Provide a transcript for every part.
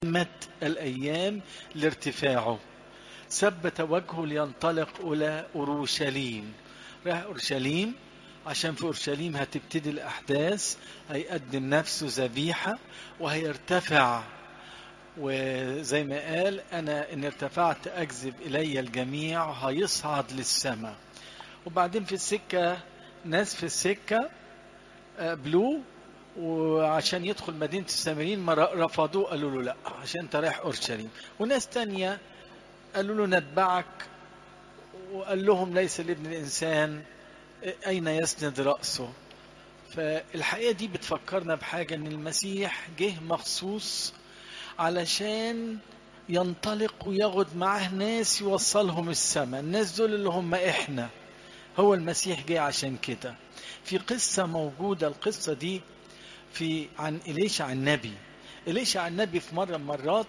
مت الأيام لارتفاعه ثبت وجهه لينطلق إلى أورشليم راح أورشليم عشان في أورشليم هتبتدي الأحداث هيقدم نفسه ذبيحة وهيرتفع وزي ما قال أنا إن ارتفعت أجذب إلي الجميع هيصعد للسماء وبعدين في السكة ناس في السكة قابلوه وعشان يدخل مدينة السامريين ما رفضوه قالوا له لا عشان انت رايح أورشليم وناس تانية قالوا له نتبعك وقال لهم ليس لابن الإنسان أين يسند رأسه فالحقيقة دي بتفكرنا بحاجة إن المسيح جه مخصوص علشان ينطلق وياخد معاه ناس يوصلهم السماء الناس دول اللي هم إحنا هو المسيح جه عشان كده في قصة موجودة القصة دي في عن إليشع النبي إليشع النبي في مرة من مرات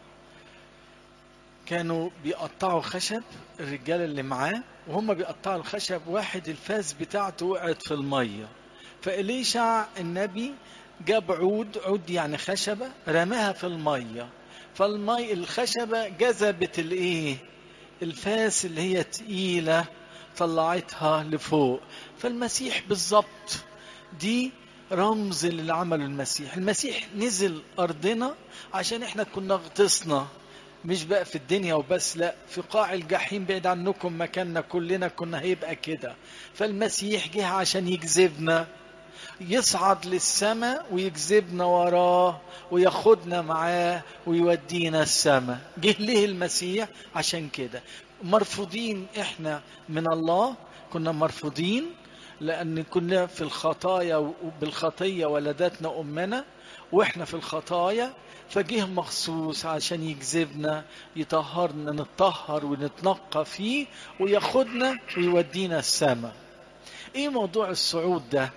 كانوا بيقطعوا خشب الرجال اللي معاه وهم بيقطعوا الخشب واحد الفاس بتاعته وقعت في المية فإليشع النبي جاب عود عود يعني خشبة رماها في المية فالمي الخشبة جذبت الايه الفاس اللي هي تقيلة طلعتها لفوق فالمسيح بالظبط دي رمز اللي عمله المسيح المسيح نزل أرضنا عشان احنا كنا غطسنا مش بقى في الدنيا وبس لا في قاع الجحيم بعيد عنكم مكاننا كلنا كنا هيبقى كده فالمسيح جه عشان يجذبنا يصعد للسماء ويجذبنا وراه وياخدنا معاه ويودينا السماء جه ليه المسيح عشان كده مرفوضين احنا من الله كنا مرفوضين لأن كنا في الخطايا وبالخطية ولدتنا أمنا وإحنا في الخطايا فجه مخصوص عشان يجذبنا يطهرنا نتطهر ونتنقى فيه وياخدنا ويودينا السماء ايه موضوع الصعود ده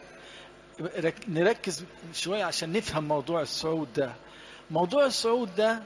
نركز شوية عشان نفهم موضوع الصعود ده موضوع الصعود ده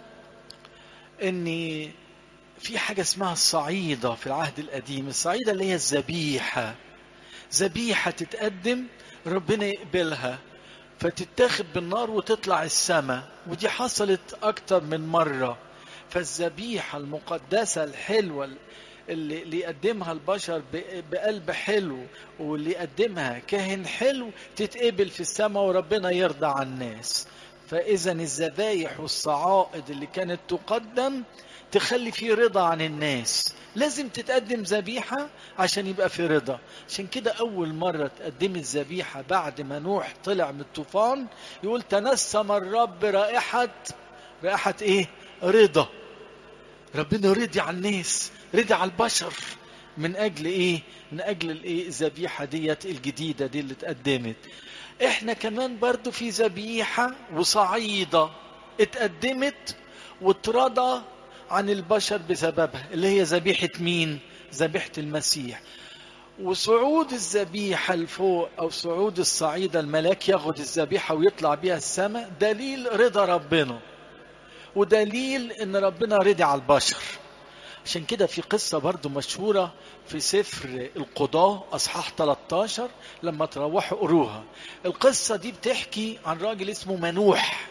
ان في حاجة اسمها الصعيدة في العهد القديم الصعيدة اللي هي الذبيحة ذبيحة تتقدم ربنا يقبلها فتتاخد بالنار وتطلع السماء ودي حصلت أكتر من مرة فالذبيحة المقدسة الحلوة اللي, اللي يقدمها البشر بقلب حلو واللي يقدمها كاهن حلو تتقبل في السماء وربنا يرضى عن الناس فإذا الذبايح والصعائد اللي كانت تقدم تخلي فيه رضا عن الناس لازم تتقدم ذبيحة عشان يبقى في رضا عشان كده أول مرة تقدم الذبيحة بعد ما نوح طلع من الطوفان يقول تنسم الرب رائحة رائحة إيه رضا ربنا رضي على الناس رضي على البشر من أجل إيه من أجل الإيه الذبيحة ديت الجديدة دي اللي اتقدمت إحنا كمان برضو في ذبيحة وصعيدة اتقدمت واترضى عن البشر بسببها اللي هي ذبيحة مين ذبيحة المسيح وصعود الذبيحة لفوق أو صعود الصعيدة الملاك ياخد الذبيحة ويطلع بيها السماء دليل رضا ربنا ودليل ان ربنا رضي على البشر عشان كده في قصة برضو مشهورة في سفر القضاء أصحاح 13 لما تروحوا قروها القصة دي بتحكي عن راجل اسمه منوح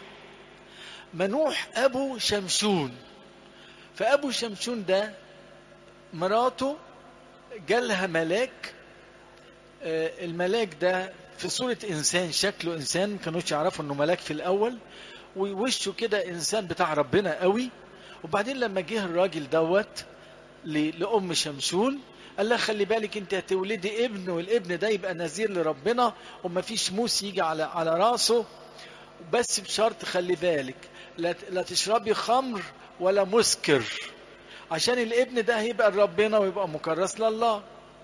منوح أبو شمشون فأبو شمشون ده مراته جالها ملاك الملاك ده في صورة إنسان شكله إنسان ما كانوش يعرفوا إنه ملاك في الأول ووشه كده إنسان بتاع ربنا قوي وبعدين لما جه الراجل دوت لأم شمشون قال لها خلي بالك انت هتولدي ابن والابن ده يبقى نذير لربنا وما فيش موس يجي على على راسه بس بشرط خلي بالك لا, لا تشربي خمر ولا مسكر عشان الابن ده هيبقى لربنا ويبقى مكرس لله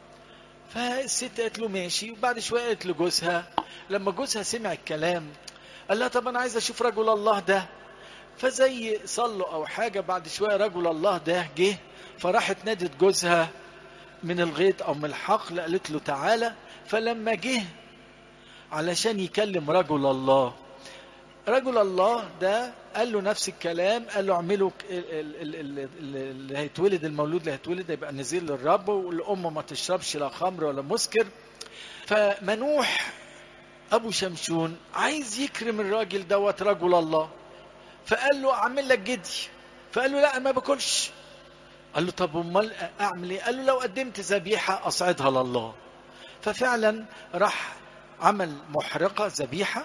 فالست قالت له ماشي وبعد شويه قالت لجوزها لما جوزها سمع الكلام قال لها طب انا عايز اشوف رجل الله ده فزي صلوا او حاجه بعد شويه رجل الله ده جه فراحت نادت جوزها من الغيط او من الحقل قالت له تعالى فلما جه علشان يكلم رجل الله رجل الله ده قال له نفس الكلام قال له اعملوا اللي هيتولد المولود اللي هيتولد يبقى نزيل للرب والام ما تشربش لا خمر ولا مسكر فمنوح ابو شمشون عايز يكرم الراجل دوت رجل الله فقال له اعمل لك جدي فقال له لا ما باكلش قال له طب امال اعمل ايه قال له لو قدمت ذبيحه اصعدها لله ففعلا راح عمل محرقه ذبيحه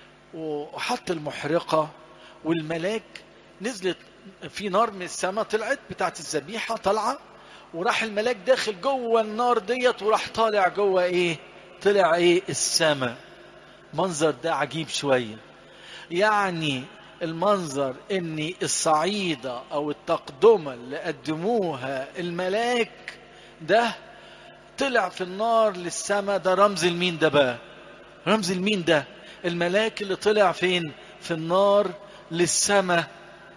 وحط المحرقه والملاك نزلت في نار من السماء طلعت بتاعت الذبيحه طالعه وراح الملاك داخل جوه النار ديت وراح طالع جوه ايه طلع ايه السماء منظر ده عجيب شويه يعني المنظر ان الصعيدة او التقدمة اللي قدموها الملاك ده طلع في النار للسماء ده رمز المين ده بقى رمز المين ده الملاك اللي طلع فين في النار للسماء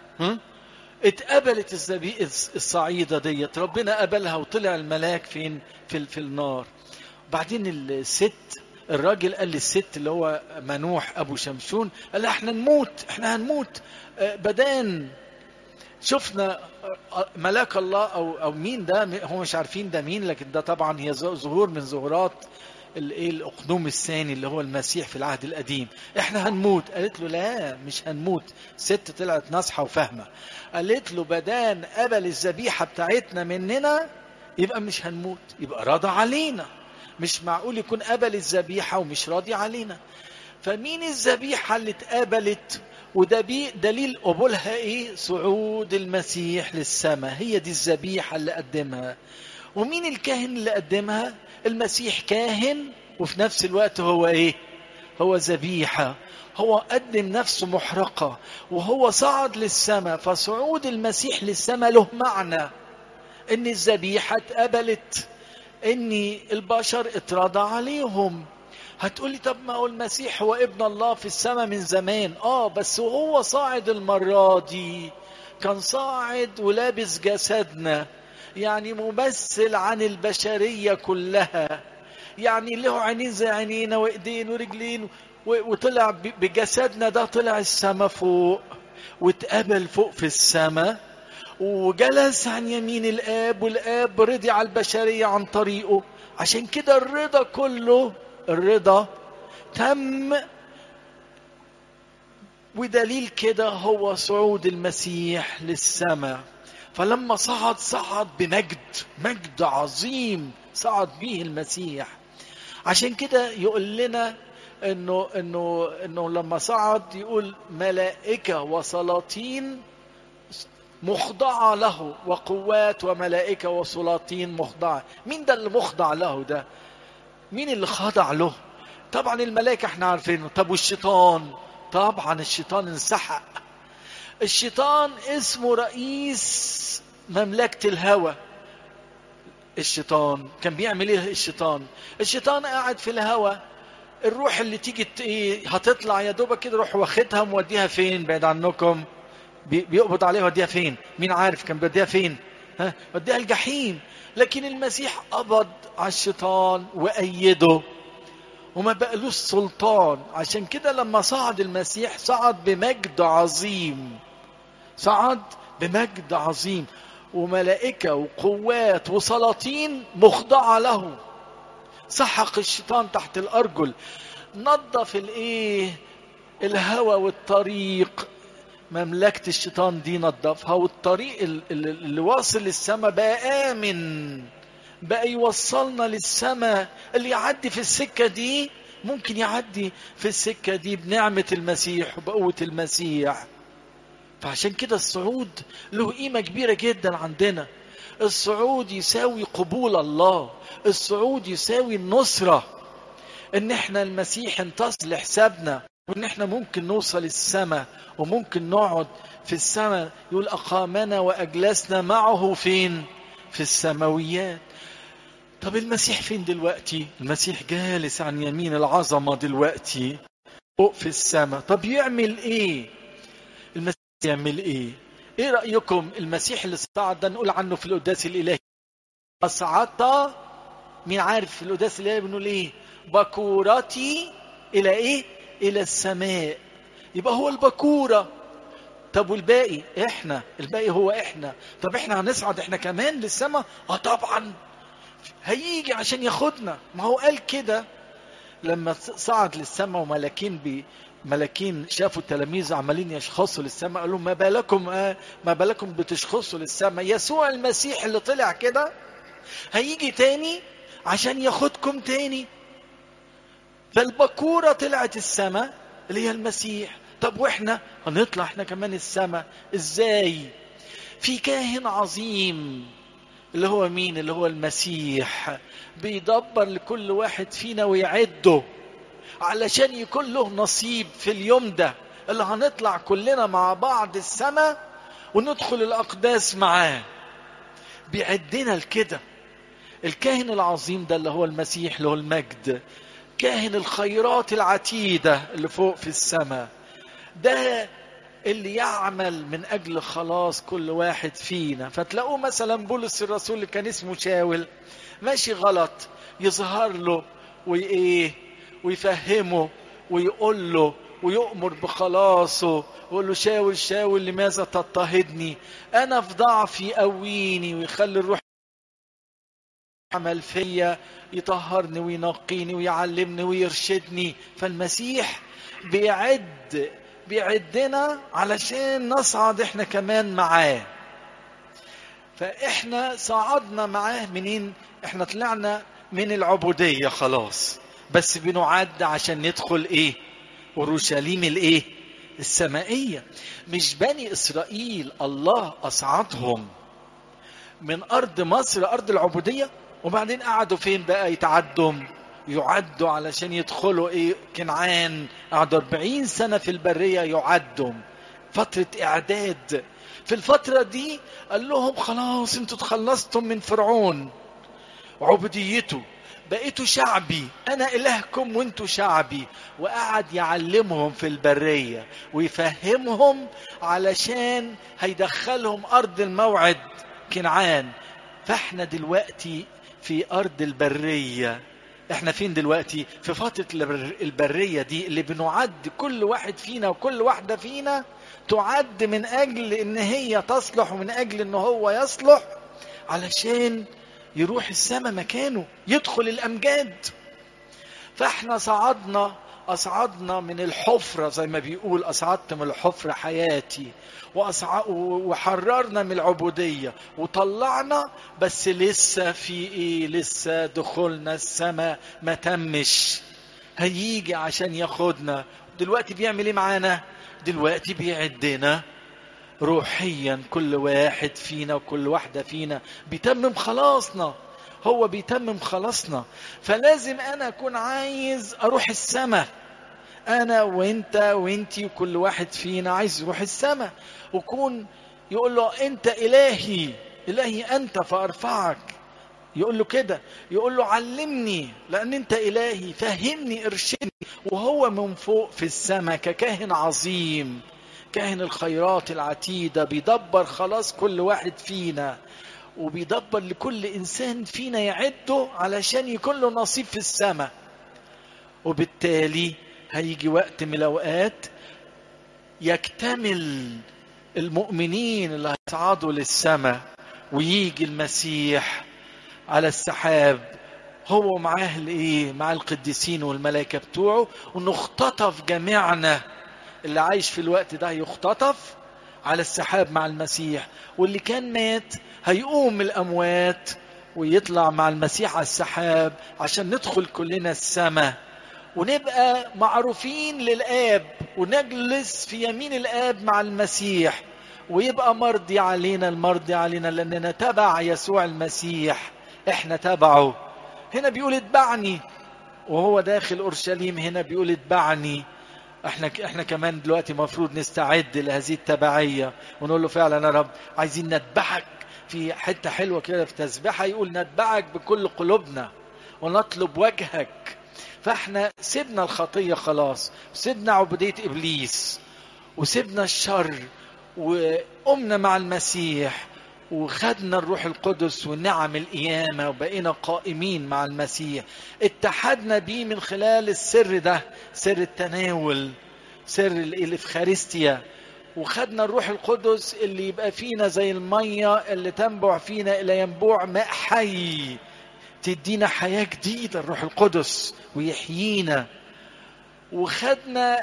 اتقبلت الزبي... الصعيدة ديت ربنا قبلها وطلع الملاك فين في, في النار بعدين الست الراجل قال للست اللي هو منوح ابو شمشون قال احنا نموت احنا هنموت بدان شفنا ملاك الله او او مين ده هو مش عارفين ده مين لكن ده طبعا هي ظهور من ظهورات الايه الاقنوم الثاني اللي هو المسيح في العهد القديم احنا هنموت قالت له لا مش هنموت ست طلعت ناصحه وفاهمه قالت له بدان قبل الذبيحه بتاعتنا مننا يبقى مش هنموت يبقى راضى علينا مش معقول يكون قبل الذبيحة ومش راضي علينا فمين الذبيحة اللي اتقبلت وده بي دليل قبولها ايه صعود المسيح للسماء هي دي الذبيحة اللي قدمها ومين الكاهن اللي قدمها المسيح كاهن وفي نفس الوقت هو ايه هو ذبيحة هو قدم نفسه محرقة وهو صعد للسماء فصعود المسيح للسماء له معنى ان الذبيحة اتقبلت ان البشر اتراضى عليهم هتقولي طب ما هو المسيح هو ابن الله في السماء من زمان اه بس وهو صاعد المرة دي كان صاعد ولابس جسدنا يعني ممثل عن البشرية كلها يعني له عينين زي عينينا وايدين ورجلين وطلع بجسدنا ده طلع السماء فوق واتقبل فوق في السماء وجلس عن يمين الآب والآب رضي على البشرية عن طريقه عشان كده الرضا كله الرضا تم ودليل كده هو صعود المسيح للسماء فلما صعد صعد بمجد مجد عظيم صعد به المسيح عشان كده يقول لنا انه انه انه لما صعد يقول ملائكه وسلاطين مخضعة له وقوات وملائكة وسلاطين مخضعة مين ده اللي مخضع له ده مين اللي خضع له طبعا الملائكة احنا عارفينه طب والشيطان طبعا الشيطان انسحق الشيطان اسمه رئيس مملكة الهوى الشيطان كان بيعمل ايه الشيطان الشيطان قاعد في الهوى الروح اللي تيجي ايه هتطلع يا دوبك كده روح واخدها موديها فين بعيد عنكم بيقبض عليها وديها فين مين عارف كان بيوديها فين ها وديها الجحيم لكن المسيح قبض على الشيطان وأيده وما بقالوش سلطان عشان كده لما صعد المسيح صعد بمجد عظيم صعد بمجد عظيم وملائكة وقوات وسلاطين مخضعة له سحق الشيطان تحت الأرجل نظف الايه الهوى والطريق مملكة الشيطان دي نظفها والطريق اللي واصل للسماء بقى آمن بقى يوصلنا للسماء اللي يعدي في السكة دي ممكن يعدي في السكة دي بنعمة المسيح وبقوة المسيح فعشان كده الصعود له قيمة كبيرة جدا عندنا الصعود يساوي قبول الله الصعود يساوي النصرة ان احنا المسيح انتصر لحسابنا وان احنا ممكن نوصل السماء وممكن نقعد في السماء يقول اقامنا واجلسنا معه فين في السماويات طب المسيح فين دلوقتي المسيح جالس عن يمين العظمة دلوقتي فوق في السماء طب يعمل ايه المسيح يعمل ايه ايه رأيكم المسيح اللي صعد ده نقول عنه في القداس الالهي اصعدت مين عارف في القداس الالهي بنقول ايه بكورتي الى ايه الى السماء يبقى هو البكوره طب والباقي احنا الباقي هو احنا طب احنا هنصعد احنا كمان للسماء اه طبعا هيجي عشان ياخدنا ما هو قال كده لما صعد للسماء وملاكين بي ملاكين شافوا التلاميذ عمالين يشخصوا للسماء قالوا ما بالكم آه ما بالكم بتشخصوا للسماء يسوع المسيح اللي طلع كده هيجي تاني عشان ياخدكم تاني فالبكورة طلعت السماء اللي هي المسيح طب واحنا هنطلع احنا كمان السماء ازاي في كاهن عظيم اللي هو مين اللي هو المسيح بيدبر لكل واحد فينا ويعده علشان يكون له نصيب في اليوم ده اللي هنطلع كلنا مع بعض السماء وندخل الأقداس معاه بيعدنا لكده الكاهن العظيم ده اللي هو المسيح له المجد كاهن الخيرات العتيدة اللي فوق في السماء ده اللي يعمل من أجل خلاص كل واحد فينا فتلاقوه مثلا بولس الرسول اللي كان اسمه شاول ماشي غلط يظهر له وإيه ويفهمه ويقول له ويؤمر بخلاصه ويقول له شاول شاول لماذا تضطهدني أنا في ضعفي قويني ويخلي الروح عمل فيا يطهرني وينقيني ويعلمني ويرشدني فالمسيح بيعد بيعدنا علشان نصعد احنا كمان معاه فاحنا صعدنا معاه منين احنا طلعنا من العبودية خلاص بس بنعد عشان ندخل ايه اورشليم الايه السمائية مش بني اسرائيل الله اصعدهم من ارض مصر ارض العبودية وبعدين قعدوا فين بقى يتعدوا يعدوا علشان يدخلوا ايه كنعان قعدوا 40 سنة في البرية يعدوا فترة اعداد في الفترة دي قال لهم خلاص انتوا تخلصتم من فرعون عبوديته بقيتوا شعبي انا الهكم وانتوا شعبي وقعد يعلمهم في البرية ويفهمهم علشان هيدخلهم ارض الموعد كنعان فاحنا دلوقتي في ارض البريه احنا فين دلوقتي في فترة البرية دي اللي بنعد كل واحد فينا وكل واحدة فينا تعد من اجل ان هي تصلح ومن اجل ان هو يصلح علشان يروح السماء مكانه يدخل الامجاد فاحنا صعدنا أصعدنا من الحفرة زي ما بيقول أصعدت من الحفرة حياتي وأصع... وحررنا من العبودية وطلعنا بس لسه في إيه لسه دخولنا السماء ما تمش هيجي عشان ياخدنا دلوقتي بيعمل إيه معانا دلوقتي بيعدنا روحيا كل واحد فينا وكل واحدة فينا بيتمم خلاصنا هو بيتمم خلاصنا فلازم انا اكون عايز اروح السماء انا وانت وانتي وكل واحد فينا عايز يروح السماء وكون يقول له انت الهي الهي انت فارفعك يقول له كده يقول له علمني لان انت الهي فهمني ارشدني وهو من فوق في السماء ككاهن عظيم كاهن الخيرات العتيدة بيدبر خلاص كل واحد فينا وبيدبر لكل انسان فينا يعده علشان يكون له نصيب في السماء وبالتالي هيجي وقت من الاوقات يكتمل المؤمنين اللي هيصعدوا للسماء ويجي المسيح على السحاب هو معاه الايه مع القديسين والملائكه بتوعه ونختطف جميعنا اللي عايش في الوقت ده يختطف على السحاب مع المسيح واللي كان مات هيقوم من الأموات ويطلع مع المسيح على السحاب عشان ندخل كلنا السماء ونبقى معروفين للآب ونجلس في يمين الآب مع المسيح ويبقى مرضي علينا المرضي علينا لأننا تبع يسوع المسيح احنا تبعه هنا بيقول اتبعني وهو داخل أورشليم هنا بيقول اتبعني احنا احنا كمان دلوقتي المفروض نستعد لهذه التبعيه ونقول له فعلا يا رب عايزين نتبعك في حته حلوه كده في تسبيحه يقول نتبعك بكل قلوبنا ونطلب وجهك فاحنا سيبنا الخطيه خلاص سيبنا عبوديه ابليس وسيبنا الشر وقمنا مع المسيح وخدنا الروح القدس ونعم القيامة وبقينا قائمين مع المسيح اتحدنا بيه من خلال السر ده سر التناول سر الإفخارستيا وخدنا الروح القدس اللي يبقى فينا زي المية اللي تنبع فينا إلى ينبوع ماء حي تدينا حياة جديدة الروح القدس ويحيينا وخدنا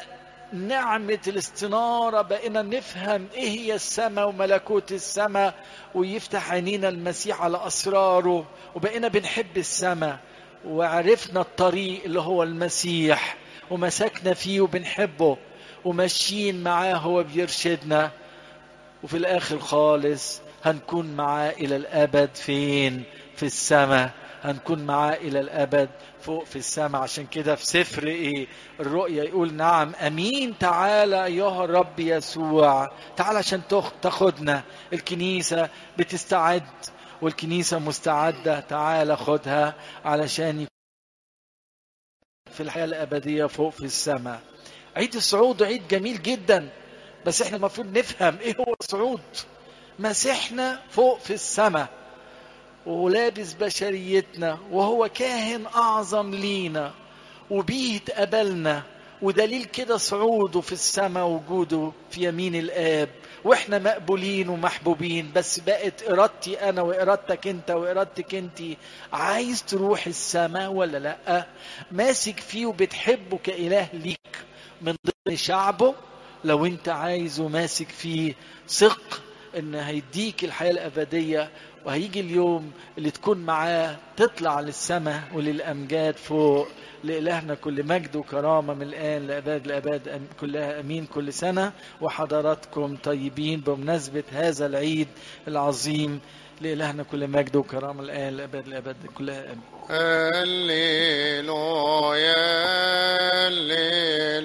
نعمة الاستنارة بقينا نفهم ايه هي السماء وملكوت السماء ويفتح عينينا المسيح على اسراره وبقينا بنحب السماء وعرفنا الطريق اللي هو المسيح ومسكنا فيه وبنحبه وماشيين معاه هو بيرشدنا وفي الاخر خالص هنكون معاه الى الابد فين في السماء هنكون معاه الى الابد فوق في السماء عشان كده في سفر ايه الرؤيا يقول نعم امين تعالى ايها الرب يسوع تعالى عشان تاخدنا الكنيسه بتستعد والكنيسه مستعده تعالى خدها علشان في الحياه الابديه فوق في السماء عيد الصعود عيد جميل جدا بس احنا المفروض نفهم ايه هو الصعود مسيحنا فوق في السماء ولابس بشريتنا وهو كاهن اعظم لينا وبيه اتقبلنا ودليل كده صعوده في السماء وجوده في يمين الاب واحنا مقبولين ومحبوبين بس بقت ارادتي انا وارادتك انت وارادتك انت عايز تروح السماء ولا لا ماسك فيه وبتحبه كاله ليك من ضمن شعبه لو انت عايز وماسك فيه ثق ان هيديك الحياه الابديه وهيجي اليوم اللي تكون معاه تطلع للسماء وللامجاد فوق لإلهنا كل مجد وكرامة من الآن لأباد الأباد كلها أمين كل سنة وحضراتكم طيبين بمناسبة هذا العيد العظيم لإلهنا كل مجد وكرامة الآن لأباد الأباد كلها أمين هللويا هللويا